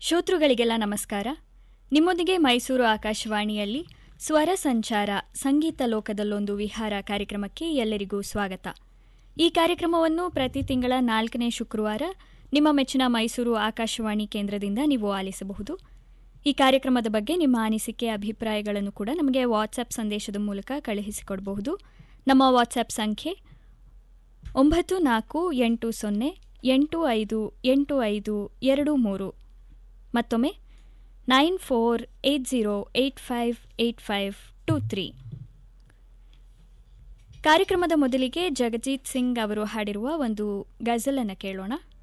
ಶ್ರೋತೃಗಳಿಗೆಲ್ಲ ನಮಸ್ಕಾರ ನಿಮ್ಮೊಂದಿಗೆ ಮೈಸೂರು ಆಕಾಶವಾಣಿಯಲ್ಲಿ ಸ್ವರ ಸಂಚಾರ ಸಂಗೀತ ಲೋಕದಲ್ಲೊಂದು ವಿಹಾರ ಕಾರ್ಯಕ್ರಮಕ್ಕೆ ಎಲ್ಲರಿಗೂ ಸ್ವಾಗತ ಈ ಕಾರ್ಯಕ್ರಮವನ್ನು ಪ್ರತಿ ತಿಂಗಳ ನಾಲ್ಕನೇ ಶುಕ್ರವಾರ ನಿಮ್ಮ ಮೆಚ್ಚಿನ ಮೈಸೂರು ಆಕಾಶವಾಣಿ ಕೇಂದ್ರದಿಂದ ನೀವು ಆಲಿಸಬಹುದು ಈ ಕಾರ್ಯಕ್ರಮದ ಬಗ್ಗೆ ನಿಮ್ಮ ಅನಿಸಿಕೆ ಅಭಿಪ್ರಾಯಗಳನ್ನು ಕೂಡ ನಮಗೆ ವಾಟ್ಸ್ಆಪ್ ಸಂದೇಶದ ಮೂಲಕ ಕಳುಹಿಸಿಕೊಡಬಹುದು ನಮ್ಮ ವಾಟ್ಸ್ಆಪ್ ಸಂಖ್ಯೆ ಒಂಬತ್ತು ನಾಲ್ಕು ಎಂಟು ಸೊನ್ನೆ ಎಂಟು ಐದು ಎಂಟು ಐದು ಎರಡು ಮೂರು ಮತ್ತೊಮ್ಮೆ nine four eight zero eight five eight five two three ಕಾರ್ಯಕ್ರಮದ ಮೊದಲಿಗೆ ಜಗಜೀತ್ ಸಿಂಗ್ ಅವರು ಹಾಡಿರುವ ಒಂದು ಗಜಲನ್ನು ಕೇಳೋಣ